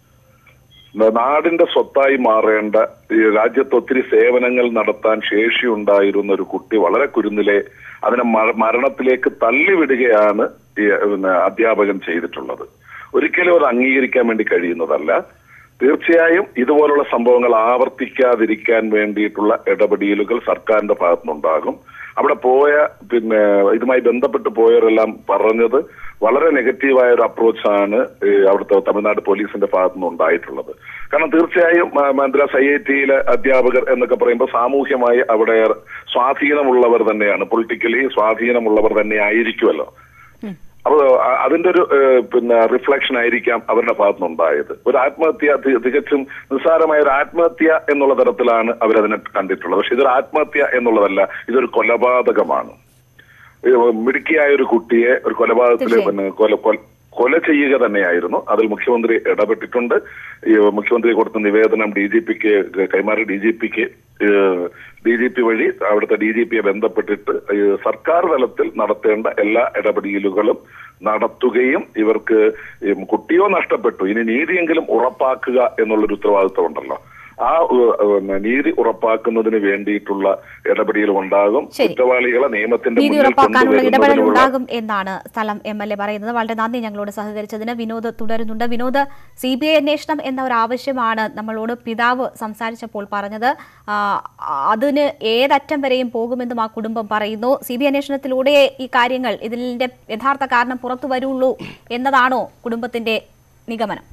നാടിന്റെ സ്വത്തായി മാറേണ്ട ഈ രാജ്യത്ത് ഒത്തിരി സേവനങ്ങൾ നടത്താൻ ശേഷിയുണ്ടായിരുന്ന ഒരു കുട്ടി വളരെ കുരുന്നിലെ അതിനെ മര- മരണത്തിലേക്ക് തള്ളിവിടുകയാണ് ഈ പിന്നെ അധ്യാപകൻ ചെയ്തിട്ടുള്ളത് ഒരിക്കലും അത് അംഗീകരിക്കാൻ വേണ്ടി കഴിയുന്നതല്ല തീർച്ചയായും ഇതുപോലുള്ള സംഭവങ്ങൾ ആവർത്തിക്കാതിരിക്കാൻ വേണ്ടിയിട്ടുള്ള ഇടപെടലുകൾ സർക്കാരിന്റെ ഭാഗത്തുനിന്നുണ്ടാകും അവിടെ പോയ പിന്നെ ഇതുമായി ബന്ധപ്പെട്ട് പോയവരെല്ലാം പറഞ്ഞത് വളരെ നെഗറ്റീവായ ഒരു അപ്രോച്ചാണ് അവിടുത്തെ തമിഴ്നാട് പോലീസിന്റെ ഭാഗത്തുനിന്ന് ഉണ്ടായിട്ടുള്ളത് കാരണം തീർച്ചയായും മ- മദ്രാസ് ഐ ഐ ടിയിലെ അധ്യാപകർ എന്നൊക്കെ പറയുമ്പോൾ സാമൂഹ്യമായി അവിടെ സ്വാധീനമുള്ളവർ തന്നെയാണ് പൊളിറ്റിക്കലി സ്വാധീനമുള്ളവർ തന്നെ ആയിരിക്കുമല്ലോ അപ്പോൾ അ- അതിന്റെ ഒരു ഏഹ്, പിന്നെ റിഫ്ലക്ഷൻ ആയിരിക്കാം അവരുടെ ഭാഗത്തുനിന്നുണ്ടായത് ഒരു ആത്മഹത്യ തി- തികച്ചും നിസ്സാരമായ ഒരു ആത്മഹത്യ എന്നുള്ള തരത്തിലാണ് അവരതിനെ കണ്ടിട്ടുള്ളത് പക്ഷെ ഇതൊരു ആത്മഹത്യ എന്നുള്ളതല്ല ഇതൊരു കൊലപാതകമാണ് ഏഹ്, മിടുക്കിയായ ഒരു കുട്ടിയെ ഒരു കൊലപാതകത്തിൽ തീർച്ചയായും. പിന്നെ കൊല കൊല- കൊല ചെയ്യുക തന്നെയായിരുന്നു അതിൽ മുഖ്യമന്ത്രി ഇടപെട്ടിട്ടുണ്ട് ഈ മുഖ്യമന്ത്രി കൊടുത്ത നിവേദനം ഡി ജി പിക്ക് കൈമാറി ഡി ജി പിക്ക് ഡി ജി പി വഴി അവിടുത്തെ ഡി ജി പിയെ ബന്ധപ്പെട്ടിട്ട് ഈ സർക്കാർ തലത്തിൽ നടത്തേണ്ട എല്ലാ ഇടപെടലുകളും നടത്തുകയും ഇവർക്ക് ഈ കുട്ടിയോ നഷ്ടപ്പെട്ടു ഇനി നീതിയെങ്കിലും ഉറപ്പാക്കുക എന്നുള്ളൊരു ഉത്തരവാദിത്വം ഉണ്ടല്ലോ ആ ഉ- ഉം, നീതി ഉറപ്പാക്കുന്നതിന് വേണ്ടിയിട്ടുള്ള ഇടപെടലുകൾ ഉണ്ടാകും ശരി. കുറ്റവാളികളെ നിയമത്തിന്റെ നീതി മുന്നിൽ ഉറപ്പാക്കാനുള്ള ഇടപെടൽ കൊണ്ടുവരുന്നതിനുള്ള ഉണ്ടാകും എന്നാണ് സ്ഥലം എം എൽ എ പറയുന്നത് വളരെ നന്ദി ഞങ്ങളോട് സഹകരിച്ചതിന് വിനോദ് തുടരുന്നുണ്ട് വിനോദ് സി ബി ഐ അന്വേഷണം എന്ന ഒരു ആവശ്യമാണ് നമ്മളോട് പിതാവ് സംസാരിച്ചപ്പോൾ പറഞ്ഞത് ആ, അതിന് ഏതറ്റം വരെയും പോകുമെന്നും ആ കുടുംബം പറയുന്നു സി ബി ഐ അന്വേഷണത്തിലൂടെ ഈ കാര്യങ്ങൾ ഇതിന്റെ യഥാർത്ഥ കാരണം പുറത്തു വരുള്ളൂ എന്നതാണോ കുടുംബത്തിന്റെ നിഗമനം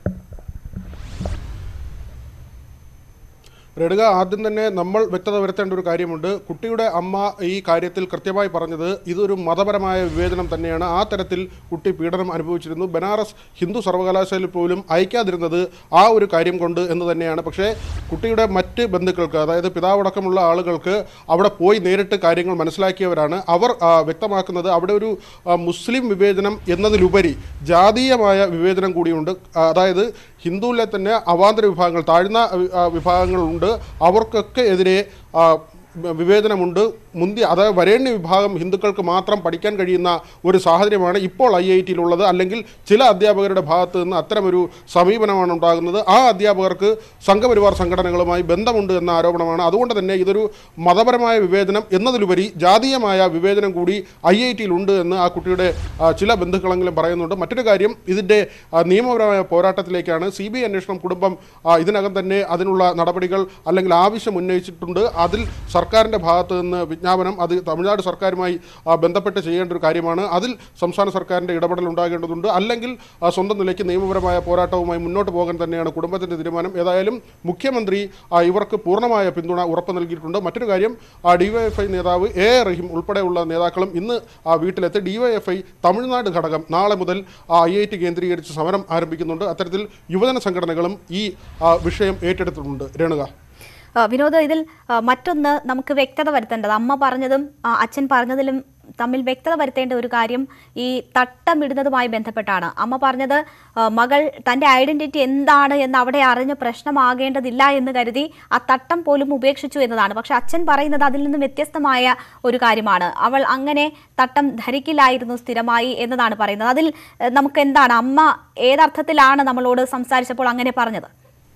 രേണുക ആദ്യം തന്നെ നമ്മൾ വ്യക്തത വരുത്തേണ്ട ഒരു കാര്യമുണ്ട് കുട്ടിയുടെ അമ്മ ഈ കാര്യത്തിൽ കൃത്യമായി പറഞ്ഞത് ഇതൊരു മതപരമായ വിവേചനം തന്നെയാണ് ആ തരത്തിൽ കുട്ടി പീഡനം അനുഭവിച്ചിരുന്നു ബനാറസ് ഹിന്ദു സർവകലാശാലയിൽ പോലും അയക്കാതിരുന്നത് ആ ഒരു കാര്യം കൊണ്ട് എന്ന് തന്നെയാണ് പക്ഷേ കുട്ടിയുടെ മറ്റ് ബന്ധുക്കൾക്ക് അതായത് പിതാവടക്കമുള്ള ആളുകൾക്ക് അവിടെ പോയി നേരിട്ട് കാര്യങ്ങൾ മനസ്സിലാക്കിയവരാണ് അവർ ആ, വ്യക്തമാക്കുന്നത് അവിടെ ഒരു ആ, മുസ്ലിം വിവേചനം എന്നതിലുപരി ജാതീയമായ വിവേചനം കൂടിയുണ്ട് ആ, അതായത് ഹിന്ദുവിലെ തന്നെ അവാന്തര വിഭാഗങ്ങൾ താഴ്ന്ന വി- ആ, വിഭാഗങ്ങളുണ്ട് അവർക്കൊക്കെ എതിരെ ആ, വ- വിവേചനമുണ്ട് മുന്തി അതായത് വരേണ്യ വിഭാഗം ഹിന്ദുക്കൾക്ക് മാത്രം പഠിക്കാൻ കഴിയുന്ന ഒരു സാഹചര്യമാണ് ഇപ്പോൾ ഐ ഐ ടിയിലുള്ളത് അല്ലെങ്കിൽ ചില അധ്യാപകരുടെ ഭാഗത്ത് നിന്ന് അത്തരമൊരു സമീപനമാണ് ഉണ്ടാകുന്നത് ആ അധ്യാപകർക്ക് സംഘപരിവാർ സംഘടനകളുമായി ബന്ധമുണ്ട് എന്ന ആരോപണമാണ് അതുകൊണ്ട് തന്നെ ഇതൊരു മതപരമായ വിവേചനം എന്നതിലുപരി ജാതീയമായ വിവേചനം കൂടി ഐ ഐ ടിയിലുണ്ട് എന്ന് ആ കുട്ടിയുടെ ആ, ചില ബന്ധുക്കളെങ്കിലും പറയുന്നുണ്ട് മറ്റൊരു കാര്യം ഇതിൻ്റെ ആ, നിയമപരമായ പോരാട്ടത്തിലേക്കാണ് സി ബി ഐ അന്വേഷണം കുടുംബം ആ, ഇതിനകം തന്നെ അതിനുള്ള നടപടികൾ അല്ലെങ്കിൽ ആവശ്യം ഉന്നയിച്ചിട്ടുണ്ട് അതിൽ സർക്കാരിൻ്റെ ഭാഗത്ത് നിന്ന് വിജ്ഞാപനം അത് തമിഴ്നാട് സർക്കാരുമായി ആ, ബന്ധപ്പെട്ട് ചെയ്യേണ്ട ഒരു കാര്യമാണ് അതിൽ സംസ്ഥാന സർക്കാരിൻ്റെ ഇടപെടൽ ഉണ്ടാകേണ്ടതുണ്ട് അല്ലെങ്കിൽ ആ, സ്വന്തം നിലയ്ക്ക് നിയമപരമായ പോരാട്ടവുമായി മുന്നോട്ട് പോകാൻ തന്നെയാണ് കുടുംബത്തിൻ്റെ തീരുമാനം ഏതായാലും മുഖ്യമന്ത്രി ആ, ഇവർക്ക് പൂർണ്ണമായ പിന്തുണ ഉറപ്പ് നൽകിയിട്ടുണ്ട് മറ്റൊരു കാര്യം ഡിവൈഎഫ്ഐ നേതാവ് എ എ റഹീം ഉൾപ്പെടെയുള്ള നേതാക്കളും ഇന്ന് ആ വീട്ടിലെത്തി ഡിവൈഎഫ്ഐ തമിഴ്നാട് ഘടകം നാളെ മുതൽ ഐ ഐ ടി കേന്ദ്രീകരിച്ച് സമരം ആരംഭിക്കുന്നുണ്ട് അത്തരത്തിൽ യുവജന സംഘടനകളും ഈ ആ, വിഷയം ഏറ്റെടുത്തിട്ടുണ്ട് രേണുക ആ, വിനോദ് ഇതിൽ ആ, മറ്റൊന്ന് നമുക്ക് വ്യക്തത വരുത്തേണ്ടത് അമ്മ പറഞ്ഞതും ആ, അച്ഛൻ പറഞ്ഞതിലും തമ്മിൽ വ്യക്തത വരുത്തേണ്ട ഒരു കാര്യം ഈ തട്ടമിടുന്നതുമായി ബന്ധപ്പെട്ടാണ് അമ്മ പറഞ്ഞത് ആ, മകൾ തന്റെ ഐഡന്റിറ്റി എന്താണ് എന്ന് അവിടെ അറിഞ്ഞ് പ്രശ്നമാകേണ്ടതില്ല എന്ന് കരുതി ആ തട്ടം പോലും ഉപേക്ഷിച്ചു എന്നതാണ് പക്ഷെ അച്ഛൻ പറയുന്നത് അതിൽ നിന്നും വ്യത്യസ്തമായ ഒരു കാര്യമാണ് അവൾ അങ്ങനെ തട്ടം ധരിക്കില്ലായിരുന്നു സ്ഥിരമായി എന്നതാണ് പറയുന്നത് അതിൽ ഏഹ്, നമുക്ക് എന്താണ് അമ്മ ഏതർത്ഥത്തിലാണ് നമ്മളോട് സംസാരിച്ചപ്പോൾ അങ്ങനെ പറഞ്ഞത്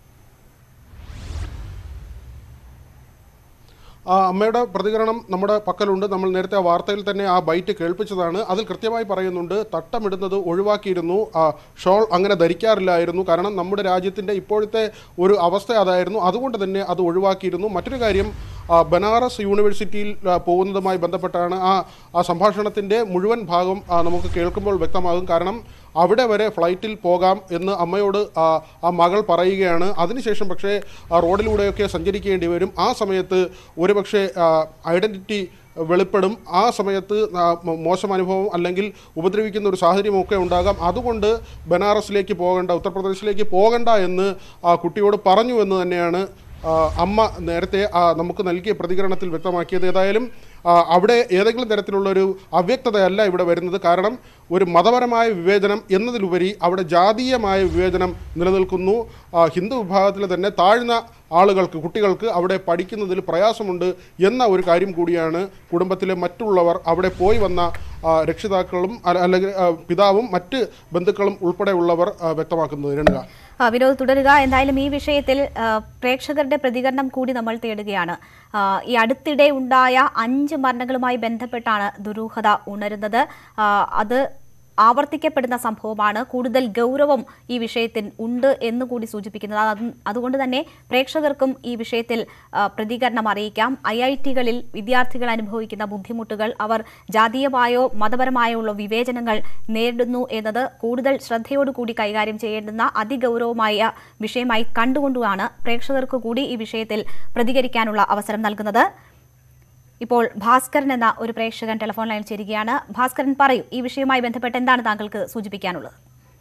ആ അമ്മയുടെ പ്രതികരണം നമ്മുടെ പക്കലുണ്ട് നമ്മൾ നേരത്തെ ആ വാർത്തയിൽ തന്നെ ആ ബൈറ്റ് കേൾപ്പിച്ചതാണ് അതിൽ കൃത്യമായി പറയുന്നുണ്ട് തട്ടമിടുന്നത് ഒഴിവാക്കിയിരുന്നു ആ ഷോൾ അങ്ങനെ ധരിക്കാറില്ലായിരുന്നു കാരണം നമ്മുടെ രാജ്യത്തിൻ്റെ ഇപ്പോഴത്തെ ഒരു അവസ്ഥ അതായിരുന്നു അതുകൊണ്ട് തന്നെ അത് ഒഴിവാക്കിയിരുന്നു മറ്റൊരു കാര്യം ആ, ബനാറസ് യൂണിവേഴ്സിറ്റിയിൽ ആ, പോകുന്നതുമായി ബന്ധപ്പെട്ടാണ് ആ ആ സംഭാഷണത്തിൻ്റെ മുഴുവൻ ഭാഗം ആ, നമുക്ക് കേൾക്കുമ്പോൾ വ്യക്തമാകും കാരണം അവിടെ വരെ ഫ്ലൈറ്റിൽ പോകാം എന്ന് അമ്മയോട് ആ ആ മകൾ പറയുകയാണ് അതിനുശേഷം പക്ഷേ ആ റോഡിലൂടെയൊക്കെ സഞ്ചരിക്കേണ്ടി വരും ആ സമയത്ത് ഒരുപക്ഷെ ഐഡൻറ്റിറ്റി വെളിപ്പെടും ആ സമയത്ത് ആ, മോ- മോശം അനുഭവം അല്ലെങ്കിൽ ഉപദ്രവിക്കുന്ന ഒരു സാഹചര്യമൊക്കെ ഉണ്ടാകാം അതുകൊണ്ട് ബനാറസിലേക്ക് പോകേണ്ട ഉത്തർപ്രദേശിലേക്ക് പോകണ്ട എന്ന് ആ കുട്ടിയോട് പറഞ്ഞു എന്ന് തന്നെയാണ് ആ, അമ്മ നേരത്തെ ആ, നമുക്ക് നൽകിയ പ്രതികരണത്തിൽ വ്യക്തമാക്കിയത് ഏതായാലും ആ, അവിടെ ഏതെങ്കിലും തരത്തിലുള്ളൊരു അവ്യക്തതയല്ല ഇവിടെ വരുന്നത് കാരണം ഒരു മതപരമായ വിവേചനം എന്നതിലുപരി അവിടെ ജാതീയമായ വിവേചനം നിലനിൽക്കുന്നു ആ, ഹിന്ദു വിഭാഗത്തിലെ തന്നെ താഴ്ന്ന ആളുകൾക്ക് കുട്ടികൾക്ക് അവിടെ പഠിക്കുന്നതിൽ പ്രയാസമുണ്ട് എന്ന ഒരു കാര്യം കൂടിയാണ് കുടുംബത്തിലെ മറ്റുള്ളവർ അവിടെ പോയി വന്ന ആ, രക്ഷിതാക്കളും അല്ല- അല്ലെങ്കിൽ ആ, പിതാവും മറ്റ് ബന്ധുക്കളും ഉൾപ്പെടെയുള്ളവർ ആ, വ്യക്തമാക്കുന്നത് രണ്ടുക ആ, വിനോദ് തുടരുക എന്തായാലും ഈ വിഷയത്തിൽ ആ, പ്രേക്ഷകരുടെ പ്രതികരണം കൂടി നമ്മൾ തേടുകയാണ് ആ, ഈ അടുത്തിടെ ഉണ്ടായ അഞ്ച് മരണങ്ങളുമായി ബന്ധപ്പെട്ടാണ് ദുരൂഹത ഉണരുന്നത് ആ, അത് ആവർത്തിക്കപ്പെടുന്ന സംഭവമാണ് കൂടുതൽ ഗൗരവം ഈ വിഷയത്തിൽ ഉണ്ട് എന്ന് കൂടി സൂചിപ്പിക്കുന്നത് അത് അതുകൊണ്ട് തന്നെ പ്രേക്ഷകർക്കും ഈ വിഷയത്തിൽ ആ, പ്രതികരണം അറിയിക്കാം ഐ ഐ ടികളിൽ വിദ്യാർത്ഥികൾ അനുഭവിക്കുന്ന ബുദ്ധിമുട്ടുകൾ അവർ ജാതീയമായോ മതപരമായോ ഉള്ള വിവേചനങ്ങൾ നേരിടുന്നു എന്നത് കൂടുതൽ ശ്രദ്ധയോടുകൂടി കൈകാര്യം ചെയ്യേണ്ടുന്ന അതിഗൗരവമായ വിഷയമായി കണ്ടുകൊണ്ടുമാണ് പ്രേക്ഷകർക്ക് കൂടി ഈ വിഷയത്തിൽ പ്രതികരിക്കാനുള്ള അവസരം നൽകുന്നത് ഇപ്പോൾ ഭാസ്കരൻ എന്ന ഒരു പ്രേക്ഷകൻ ടെലിഫോൺ ലൈനിൽ ചേരുകയാണ് ഭാസ്കരൻ പറയൂ ഈ വിഷയവുമായി ബന്ധപ്പെട്ട് എന്താണ് താങ്കൾക്ക് സൂചിപ്പിക്കാനുള്ളത്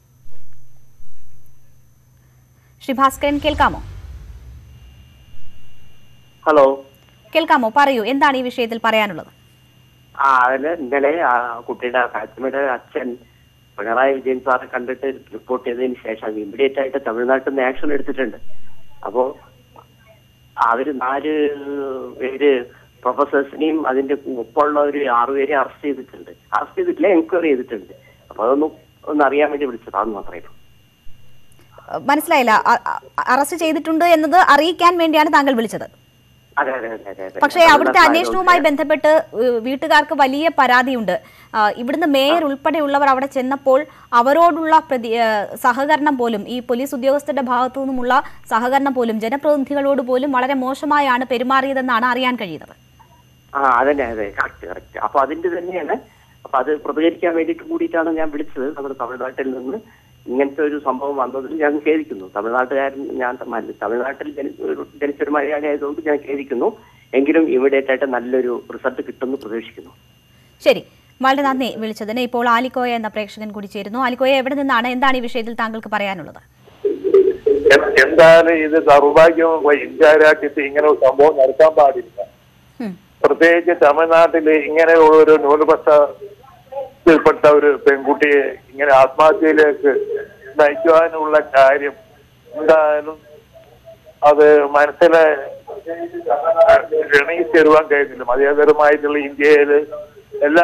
ശ്രീ ഭാസ്കരൻ കേൾക്കാമോ ഹലോ കേൾക്കാമോ പറയൂ എന്താണ് ഈ വിഷയത്തിൽ പറയാനുള്ളത് ആ അതിന് ഇന്നലെ ആ കുട്ടിയുടെ ഫാത്തിമയുടെ അച്ഛൻ പിണറായി വിജയൻ സാറെ കണ്ടിട്ട് റിപ്പോർട്ട് ചെയ്തതിന് ശേഷം ഇമ്മീഡിയറ്റ് ആയിട്ട് തമിഴ്നാട്ടിൽ നിന്ന് ആക്ഷൻ എടുത്തിട്ടുണ്ട് അപ്പോ അവര് നാല് പേര് പ്രൊഫസേഴ്സിനെയും അതിന്റെ ഒപ്പമുള്ള ഒരു ആറുപേരെ അറസ്റ്റ് ചെയ്തിട്ടുണ്ട് അറസ്റ്റ് ചെയ്തിട്ടില്ല എൻക്വയറി ചെയ്തിട്ടുണ്ട് അപ്പൊ അതൊന്നും ഒന്ന് അറിയാൻ വേണ്ടി വിളിച്ചതാന്ന് മാത്രമേ ഉള്ളൂ. അഹ് മനസ്സിലായില്ല അ- അ- അറസ്റ്റ് ചെയ്തിട്ടുണ്ട് എന്നത് അറിയിക്കാൻ വേണ്ടിയാണ് താങ്കൾ വിളിച്ചത് അതെ അതെ അതെ അതെ അതെ പക്ഷേ അവിടുത്തെ അന്വേഷണവുമായി ബന്ധപ്പെട്ട് ഏഹ്, വീട്ടുകാർക്ക് വലിയ പരാതിയുണ്ട് ആ, ഇവിടുന്ന് മേയർ ഉൾപ്പെടെയുള്ളവർ അവിടെ ചെന്നപ്പോൾ അവരോടുള്ള പ്രതി ഏഹ്, സഹകരണം പോലും ഈ പോലീസ് ഉദ്യോഗസ്ഥരുടെ ഭാഗത്തു നിന്നുമുള്ള സഹകരണം പോലും ജനപ്രതിനിധികളോട് പോലും വളരെ മോശമായാണ് പെരുമാറിയതെന്നാണ് അറിയാൻ കഴിയുന്നത് ആ അതന്നെ അതെ കറക്റ്റ് കറക്റ്റ് അപ്പൊ അതിന്റെ തന്നെയാണ് അപ്പൊ അത് പ്രതികരിക്കാൻ വേണ്ടിയിട്ട് കൂടിയിട്ടാണ് ഞാൻ വിളിച്ചത് നമ്മുടെ തമിഴ്നാട്ടിൽ നിന്ന് ഇങ്ങനത്തെ ഒരു സംഭവം വന്നതിൽ ഞാൻ ഖേദിക്കുന്നു തമിഴ്നാട്ടുകാരൻ ഞാൻ തമ- തമിഴ്നാട്ടിൽ ജനി- ഒരു- ജനിച്ചൊരു മലയാളി ആയതുകൊണ്ട് ഞാൻ ഖേദിക്കുന്നു എങ്കിലും ഇമ്മീഡിയറ്റ് ആയിട്ട് നല്ലൊരു റിസൾട്ട് കിട്ടുമെന്ന് പ്രതീക്ഷിക്കുന്നു ശരി വളരെ നന്ദി വിളിച്ചതിന് ഇപ്പോൾ ആലിക്കോയ എന്ന പ്രേക്ഷകൻ കൂടി ചേരുന്നു ആലിക്കോയ എവിടെ നിന്നാണ് എന്താണ് ഈ വിഷയത്തിൽ താങ്കൾക്ക് പറയാനുള്ളത് എ- എന്തായാലും ഇത് ദൗർഭാഗ്യം ഇന്ത്യ രാജ്യത്ത് ഇങ്ങനെ ഒരു സംഭവം നടക്കാൻ പാടില്ല ഉം. പ്രത്യേകിച്ച് തമിഴ്നാട്ടില് ഇങ്ങനെയുള്ള ഒരു ന്യൂനപക്ഷത്തിൽപ്പെട്ട ഒരു പെൺകുട്ടിയെ ഇങ്ങനെ ആത്മഹത്യയിലേക്ക് നയിക്കുവാനുള്ള കാര്യം എന്തായാലും അത് മനസ്സിലെ ഇണങ്ങി തരുവാൻ കഴിയുന്നില്ല മതേതരമായിട്ടുള്ള ഇന്ത്യയില് എല്ലാ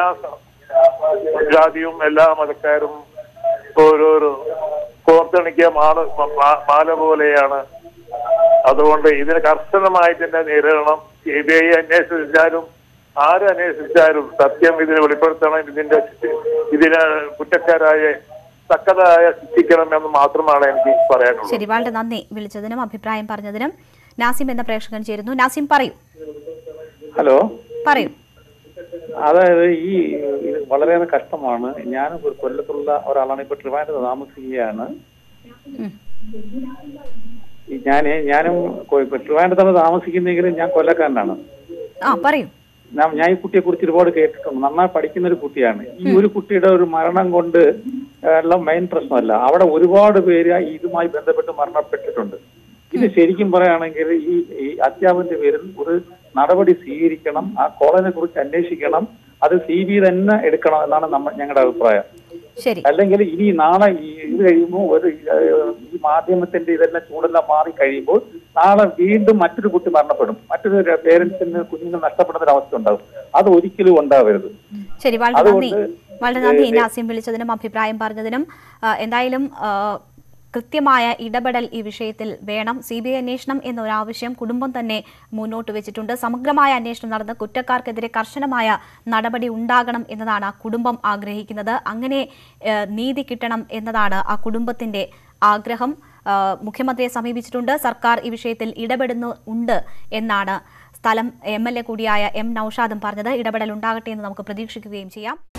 ജാതിയും എല്ലാ മതക്കാരും ഓരോരോ കോർത്തിണക്കിയ മാല മാ- മാല പോലെയാണ് അതുകൊണ്ട് ഇതിന് കർശനമായി തന്നെ നേരിടണം സി ബി ഐ അന്വേഷിച്ചാലും ആര് അന്വേഷിച്ചാലും സത്യം ഇതിന് വെളിപ്പെടുത്തണം ഇതിന്റെ ഇതിന് കുറ്റക്കാരായ തക്കതായ ശിക്ഷിക്കണം എന്ന് മാത്രമാണ് എനിക്ക് പറയാനുള്ളത് ശരി വളരെ നന്ദി വിളിച്ചതിനും അഭിപ്രായം പറഞ്ഞതിനും നാസിം എന്ന പ്രേക്ഷകൻ ചേരുന്നു നാസിം പറയൂ ഹലോ പറയൂ അതായത് ഈ ഇത് വളരെയേറെ കഷ്ടമാണ് ഞാൻ ഒരു കൊല്ലത്തുള്ള ഒരാളാണ് ഇപ്പൊ ട്രിവാൻഡ്രത്ത് താമസിക്കുകയാണ് ഉം. ഈ ഞാന് ഞാനും കൊ- ഇപ്പൊ ട്രിവാൻഡ്രത്താണ് താമസിക്കുന്നെങ്കിലും ഞാൻ കൊല്ലക്കാരനാണ് ആ പറയൂ ഞാൻ ഞാൻ ഈ കുട്ടിയെ കുറിച്ച് ഒരുപാട് കേട്ടിട്ടുണ്ട് നന്നായി പഠിക്കുന്ന ഒരു കുട്ടിയാണ് ഈ ഒരു കുട്ടിയുടെ ഒരു മരണം കൊണ്ട് ഉള്ള മെയിൻ പ്രശ്നമല്ല അവിടെ ഒരുപാട് പേര് ഇതുമായി ബന്ധപ്പെട്ട് മരണപ്പെട്ടിട്ടുണ്ട് ഇത് ശരിക്കും പറയുകയാണെങ്കിൽ ഈ ഈ അധ്യാപകന്റെ പേരിൽ ഒരു നടപടി സ്വീകരിക്കണം ആ കോളേജിനെ കുറിച്ച് അന്വേഷിക്കണം അത് സി ബി തന്നെ എടുക്കണം എന്നാണ് നമ്മ ഞങ്ങളുടെ അഭിപ്രായം ശരി അല്ലെങ്കിൽ ഇനി നാളെ ഈ ഇത് കഴിയുമ്പോൾ ഒരു ഏഹ്, ഈ മാധ്യമത്തിന്റെ ഇതെല്ലാം ചൂടെല്ലാം മാറി കഴിയുമ്പോൾ നാളെ വീണ്ടും മറ്റൊരു കുട്ടി മരണപ്പെടും മറ്റൊരു പേരൻസിന് കുഞ്ഞിന് നഷ്ടപ്പെടുന്ന ഒരു അവസ്ഥ ഉണ്ടാവും അത് ഒരിക്കലും ഉണ്ടാവരുത് ശരി വളരെ നന്ദി അതുകൊണ്ട് വളരെ നന്ദി ഏ- നാസിം വിളിച്ചതിനും അഭിപ്രായം പറഞ്ഞതിനും ആ, എന്തായാലും ആ, കൃത്യമായ ഇടപെടൽ ഈ വിഷയത്തിൽ വേണം സി ബി ഐ അന്വേഷണം എന്നൊരാവശ്യം കുടുംബം തന്നെ മുന്നോട്ട് വെച്ചിട്ടുണ്ട് സമഗ്രമായ അന്വേഷണം നടന്ന് കുറ്റക്കാർക്കെതിരെ കർശനമായ നടപടി ഉണ്ടാകണം എന്നതാണ് ആ കുടുംബം ആഗ്രഹിക്കുന്നത് അങ്ങനെ ഏ, നീതി കിട്ടണം എന്നതാണ് ആ കുടുംബത്തിന്റെ ആഗ്രഹം ആ, മുഖ്യമന്ത്രിയെ സമീപിച്ചിട്ടുണ്ട് സർക്കാർ ഈ വിഷയത്തിൽ ഇടപെടുന്നു ഉണ്ട് എന്നാണ് സ്ഥലം എം എൽ എ കൂടിയായ എം നൌഷാദും പറഞ്ഞത് ഇടപെടൽ ഉണ്ടാകട്ടെ എന്ന് നമുക്ക് പ്രതീക്ഷിക്കുകയും ചെയ്യാം